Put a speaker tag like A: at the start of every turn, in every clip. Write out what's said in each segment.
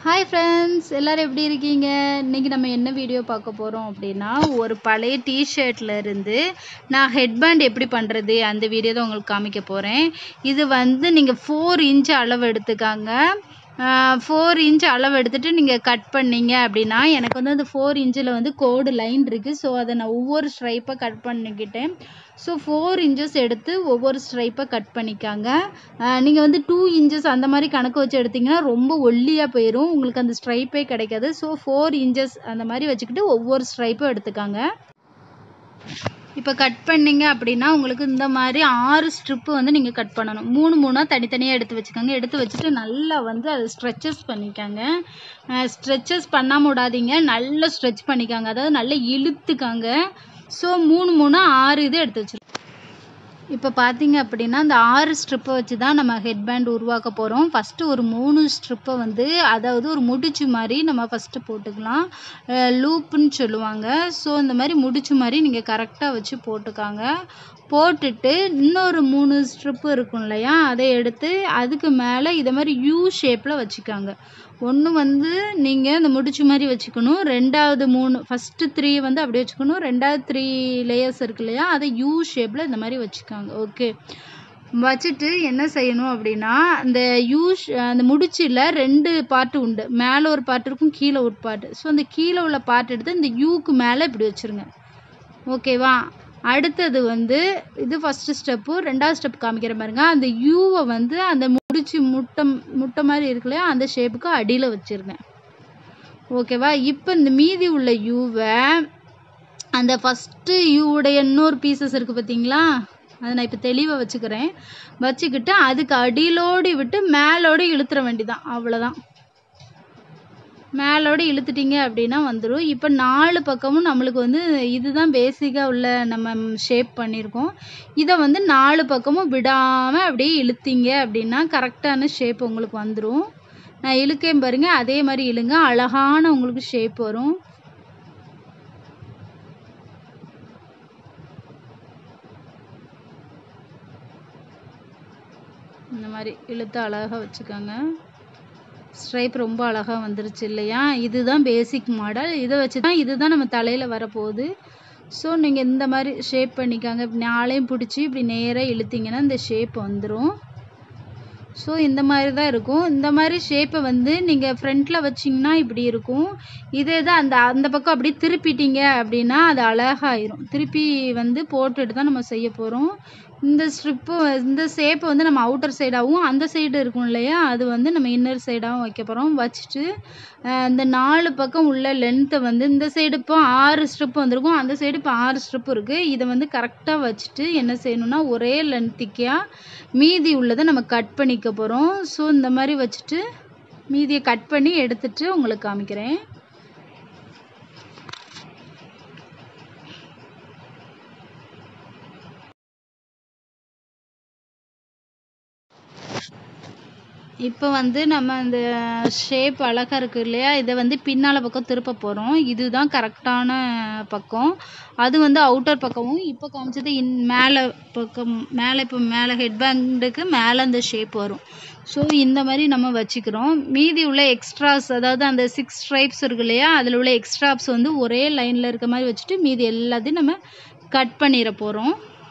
A: hi friends எல்லோரும் எப்படி இருக்கீங்க இன்றைக்கி நம்ம என்ன வீடியோ பார்க்க போகிறோம் அப்படின்னா ஒரு பழைய டிஷர்ட்டில் இருந்து நான் ஹெட்பேண்ட் எப்படி பண்ணுறது அந்த வீடியோ தான் உங்களுக்கு காமிக்க போகிறேன் இது வந்து நீங்கள் ஃபோர் இன்ச் அளவு எடுத்துக்காங்க ஃபோர் இன்ச் அளவு எடுத்துகிட்டு நீங்கள் கட் பண்ணீங்க அப்படின்னா எனக்கு வந்து அந்த ஃபோர் இன்ச்சில் வந்து கோடு லைன் இருக்குது ஸோ அதை நான் ஒவ்வொரு ஸ்ட்ரைப்பாக கட் பண்ணிக்கிட்டேன் ஸோ ஃபோர் இன்ச்சஸ் எடுத்து ஒவ்வொரு ஸ்ட்ரைப்பாக கட் பண்ணிக்காங்க நீங்கள் வந்து டூ இன்ச்சஸ் அந்த மாதிரி கணக்கு வச்சு எடுத்திங்கன்னா ரொம்ப ஒல்லியாக போயிடும் உங்களுக்கு அந்த ஸ்ட்ரைப்பே கிடைக்காது ஸோ ஃபோர் இன்ச்சஸ் அந்த மாதிரி வச்சுக்கிட்டு ஒவ்வொரு ஸ்ட்ரைப்பும் எடுத்துக்காங்க இப்போ கட் பண்ணிங்க அப்படின்னா உங்களுக்கு இந்த மாதிரி ஆறு ஸ்ட்ரிப்பு வந்து நீங்கள் கட் பண்ணணும் மூணு மூணாக தனித்தனியாக எடுத்து வச்சுக்கோங்க எடுத்து வச்சுட்டு நல்லா வந்து அதை ஸ்ட்ரெச்சஸ் பண்ணிக்கோங்க ஸ்ட்ரெச்சஸ் பண்ணாமல் விடாதீங்க நல்லா ஸ்ட்ரெச் பண்ணிக்காங்க அதாவது நல்லா இழுத்துக்காங்க ஸோ மூணு மூணு ஆறு இது எடுத்து வச்சுருக்கோம் இப்போ பார்த்தீங்க அப்படின்னா அந்த ஆறு ஸ்ட்ரிப்பை வச்சு தான் நம்ம ஹெட்பேண்ட் உருவாக்க போகிறோம் ஃபஸ்ட்டு ஒரு மூணு ஸ்ட்ரிப்பை வந்து அதாவது ஒரு முடிச்சு மாதிரி நம்ம ஃபஸ்ட்டு போட்டுக்கலாம் லூப்புன்னு சொல்லுவாங்க ஸோ இந்த மாதிரி முடிச்சு மாதிரி நீங்கள் கரெக்டாக வச்சு போட்டுக்காங்க போட்டுட்டு இன்னொரு மூணு ஸ்ட்ரிப்பு இருக்கும் இல்லையா அதை எடுத்து அதுக்கு மேலே இதை மாதிரி யூ ஷேப்பில் வச்சுக்காங்க ஒன்று வந்து நீங்கள் இந்த முடிச்சு மாதிரி வச்சுக்கணும் ரெண்டாவது மூணு ஃபஸ்ட்டு த்ரீ வந்து அப்படியே வச்சுக்கணும் ரெண்டாவது த்ரீ லேயர்ஸ் இருக்கு இல்லையா அதை யூ ஷேப்பில் இந்த மாதிரி வச்சுக்காங்க ஓகே வச்சுட்டு என்ன செய்யணும் அப்படின்னா அந்த யூ அந்த முடிச்சில் ரெண்டு பாட்டு உண்டு மேலே ஒரு பாட்டு இருக்கும் கீழே ஒரு பாட்டு ஸோ அந்த கீழே உள்ள பாட்டு எடுத்து இந்த யூக்கு மேலே இப்படி வச்சுருங்க ஓகேவா அடுத்தது வந்து இது ஃபஸ்ட்டு ஸ்டெப்பு ரெண்டாவது ஸ்டெப் காமிக்கிற பாருங்க அந்த யூவை வந்து அந்த முடிச்சு முட்டை முட்டை மாதிரி இருக்கு இல்லையா அந்த ஷேப்புக்கு அடியில் வச்சுருங்க ஓகேவா இப்போ இந்த மீதி உள்ள யூவை அந்த ஃபஸ்ட்டு யூவுடைய இன்னொரு பீசஸ் இருக்குது பார்த்தீங்களா அதை நான் இப்போ தெளிவாக வச்சுக்கிறேன் வச்சுக்கிட்டு அதுக்கு அடியிலோடி விட்டு மேலோடு இழுத்துற வேண்டிதான் அவ்வளோதான் மேலோடு இழுத்துட்டீங்க அப்படின்னா வந்துடும் இப்போ நாலு பக்கமும் நம்மளுக்கு வந்து இதுதான் பேசிக்காக உள்ள நம்ம ஷேப் பண்ணியிருக்கோம் இதை வந்து நாலு பக்கமும் விடாமல் அப்படியே இழுத்தீங்க அப்படின்னா கரெக்டான ஷேப் உங்களுக்கு வந்துடும் நான் இழுக்கேன் பாருங்க அதே மாதிரி இழுங்க அழகான உங்களுக்கு ஷேப் வரும் இந்த மாதிரி இழுத்து அழகாக வச்சுக்கோங்க ஸ்ட்ரைப் ரொம்ப அழகாக வந்துருச்சு இல்லையா இதுதான் பேசிக் மாடல் இதை வச்சு தான் இதுதான் நம்ம தலையில் வரப்போகுது ஸோ நீங்கள் இந்த மாதிரி ஷேப் பண்ணிக்காங்க நாளையும் பிடிச்சி இப்படி நேராக இழுத்தீங்கன்னா இந்த ஷேப் வந்துடும் ஸோ இந்த மாதிரி தான் இருக்கும் இந்த மாதிரி ஷேப்பை வந்து நீங்கள் ஃப்ரண்ட்டில் வச்சிங்கன்னா இப்படி இருக்கும் இதே தான் அந்த அந்த பக்கம் அப்படியே திருப்பிட்டீங்க அப்படின்னா அது அழகாயிரும் திருப்பி வந்து போட்டுட்டு தான் நம்ம செய்ய போகிறோம் இந்த ஸ்ட்ரிப்பு இந்த ஷேப்பை வந்து நம்ம அவுட்டர் சைடாகவும் அந்த சைடு இருக்கும் இல்லையா அது வந்து நம்ம இன்னர் சைடாகவும் வைக்க போகிறோம் வச்சுட்டு இந்த நாலு பக்கம் உள்ள லென்த்தை வந்து இந்த சைடு இப்போ ஆறு ஸ்ட்ரிப்பு வந்திருக்கும் அந்த சைடு இப்போ ஆறு ஸ்ட்ரிப்பு இருக்குது இதை வந்து கரெக்டாக வச்சுட்டு என்ன செய்யணும்னா ஒரே லென்த்திக்காக மீதி உள்ளதை நம்ம கட் பண்ணிக்க போகிறோம் ஸோ இந்த மாதிரி வச்சுட்டு மீதியை கட் பண்ணி எடுத்துட்டு உங்களுக்கு காமிக்கிறேன் இப்போ வந்து நம்ம இந்த ஷேப் அழகாக இருக்குது இல்லையா இதை வந்து பின்னால் பக்கம் திருப்ப போகிறோம் இதுதான் கரெக்டான பக்கம் அது வந்து அவுட்டர் பக்கமும் இப்போ காமிச்சது இன் மேலே பக்கம் மேலே இப்போ மேலே ஹெட் பேண்டுக்கு மேலே அந்த ஷேப் வரும் ஸோ இந்த மாதிரி நம்ம வச்சுக்கிறோம் மீதி உள்ள எக்ஸ்ட்ராஸ் அதாவது அந்த சிக்ஸ் ஸ்ட்ரைப்ஸ் இருக்கு இல்லையா அதில் உள்ள எக்ஸ்ட்ராப்ஸ் வந்து ஒரே லைனில் இருக்க மாதிரி வச்சுட்டு மீதி எல்லாத்தையும் நம்ம கட் பண்ணிட போகிறோம்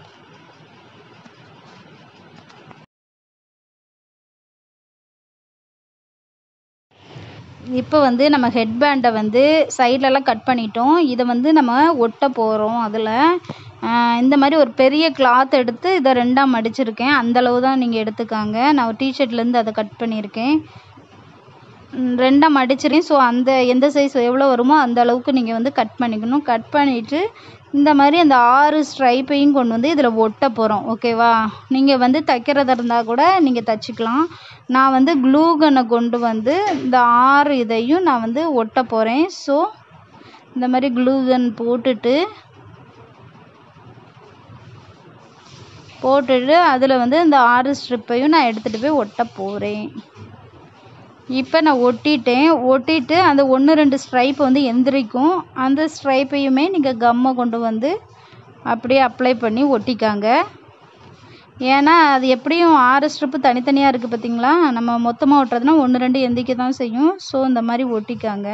A: இப்போ வந்து நம்ம ஹெட் பேண்டை வந்து சைட்லலாம் கட் பண்ணிட்டோம் இதை வந்து நம்ம ஒட்ட போகிறோம் அதில் இந்த மாதிரி ஒரு பெரிய கிளாத் எடுத்து இதை ரெண்டாக மடிச்சிருக்கேன் அந்தளவு தான் நீங்கள் எடுத்துக்காங்க நான் ஒரு டிஷர்ட்லேருந்து அதை கட் பண்ணியிருக்கேன் ரெண்டாக மடிச்சிருக்கேன் ஸோ அந்த எந்த சைஸ் எவ்வளோ வருமோ அந்த அளவுக்கு நீங்கள் வந்து கட் பண்ணிக்கணும் கட் பண்ணிவிட்டு இந்த மாதிரி அந்த ஆறு ஸ்ட்ரைப்பையும் கொண்டு வந்து இதில் ஒட்ட போகிறோம் ஓகேவா நீங்கள் வந்து தைக்கிறதா இருந்தால் கூட நீங்கள் தைச்சிக்கலாம் நான் வந்து க்ளூகனை கொண்டு வந்து இந்த ஆறு இதையும் நான் வந்து ஒட்ட போகிறேன் ஸோ இந்த மாதிரி க்ளூகன் போட்டுட்டு போட்டுட்டு அதில் வந்து இந்த ஆறு ஸ்ட்ரிப்பையும் நான் எடுத்துகிட்டு போய் ஒட்ட போகிறேன் இப்போ நான் ஒட்டிட்டேன் ஒட்டிட்டு அந்த ஒன்று ரெண்டு ஸ்ட்ரைப் வந்து எந்திரிக்கும் அந்த ஸ்ட்ரைப்பையுமே நீங்கள் கம்மை கொண்டு வந்து அப்படியே அப்ளை பண்ணி ஒட்டிக்காங்க ஏன்னா அது எப்படியும் ஆறு ஸ்ட்ரிப்பு தனித்தனியாக இருக்குது பார்த்தீங்களா நம்ம மொத்தமாக ஒட்டுறதுனா ஒன்று ரெண்டு எந்திக்க தான் செய்யும் ஸோ இந்த மாதிரி ஒட்டிக்காங்க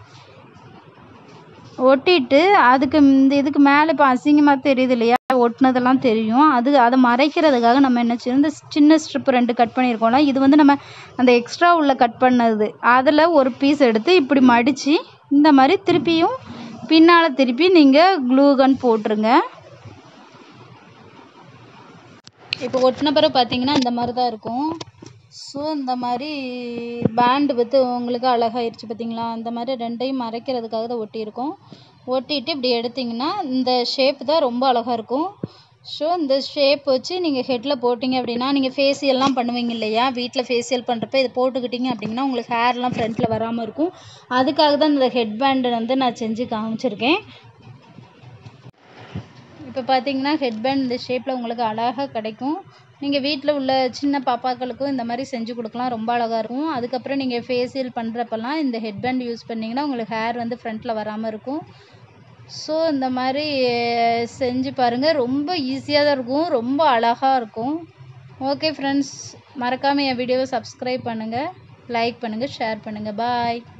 A: ஒட்டிட்டு அதுக்கு இந்த இதுக்கு மேலே இப்போ அசிங்கமாக தெரியுது இல்லையா ஒட்டினதெல்லாம் தெரியும் அது அதை மறைக்கிறதுக்காக நம்ம என்ன செய்யணும் இந்த சின்ன ஸ்ட்ரிப் ரெண்டு கட் பண்ணியிருக்கோம்ல இது வந்து நம்ம அந்த எக்ஸ்ட்ரா உள்ள கட் பண்ணது அதில் ஒரு பீஸ் எடுத்து இப்படி மடித்து இந்த மாதிரி திருப்பியும் பின்னால் திருப்பி நீங்கள் க்ளூகன் போட்டுருங்க இப்போ ஒட்டின பிறகு பார்த்தீங்கன்னா இந்த மாதிரி தான் இருக்கும் ஸோ இந்த மாதிரி பேண்டு வந்து உங்களுக்கு அழகாயிருச்சு பார்த்தீங்களா அந்த மாதிரி ரெண்டையும் மறைக்கிறதுக்காக தான் ஒட்டியிருக்கோம் ஒட்டிட்டு இப்படி எடுத்திங்கன்னா இந்த ஷேப் தான் ரொம்ப அழகாக இருக்கும் ஸோ இந்த ஷேப் வச்சு நீங்கள் ஹெட்டில் போட்டிங்க அப்படின்னா நீங்கள் ஃபேஷியல்லாம் பண்ணுவீங்க இல்லையா வீட்டில் ஃபேஷியல் பண்ணுறப்ப இது போட்டுக்கிட்டிங்க அப்படின்னா உங்களுக்கு ஹேர்லாம் ஃப்ரண்ட்டில் வராமல் இருக்கும் அதுக்காக தான் இந்த ஹெட் பேண்டு வந்து நான் செஞ்சு காமிச்சிருக்கேன் இப்போ பார்த்தீங்கன்னா ஹெட்பேண்ட் இந்த ஷேப்பில் உங்களுக்கு அழகாக கிடைக்கும் நீங்கள் வீட்டில் உள்ள சின்ன பாப்பாக்களுக்கும் இந்த மாதிரி செஞ்சு கொடுக்கலாம் ரொம்ப அழகாக இருக்கும் அதுக்கப்புறம் நீங்கள் ஃபேஷியல் பண்ணுறப்பெல்லாம் இந்த ஹெட்பேண்ட் யூஸ் பண்ணிங்கன்னா உங்களுக்கு ஹேர் வந்து ஃப்ரண்ட்டில் வராமல் இருக்கும் ஸோ இந்த மாதிரி செஞ்சு பாருங்கள் ரொம்ப ஈஸியாக தான் இருக்கும் ரொம்ப அழகாக இருக்கும் ஓகே ஃப்ரெண்ட்ஸ் மறக்காமல் என் வீடியோவை சப்ஸ்கிரைப் பண்ணுங்கள் லைக் பண்ணுங்கள் ஷேர் பண்ணுங்கள் பாய்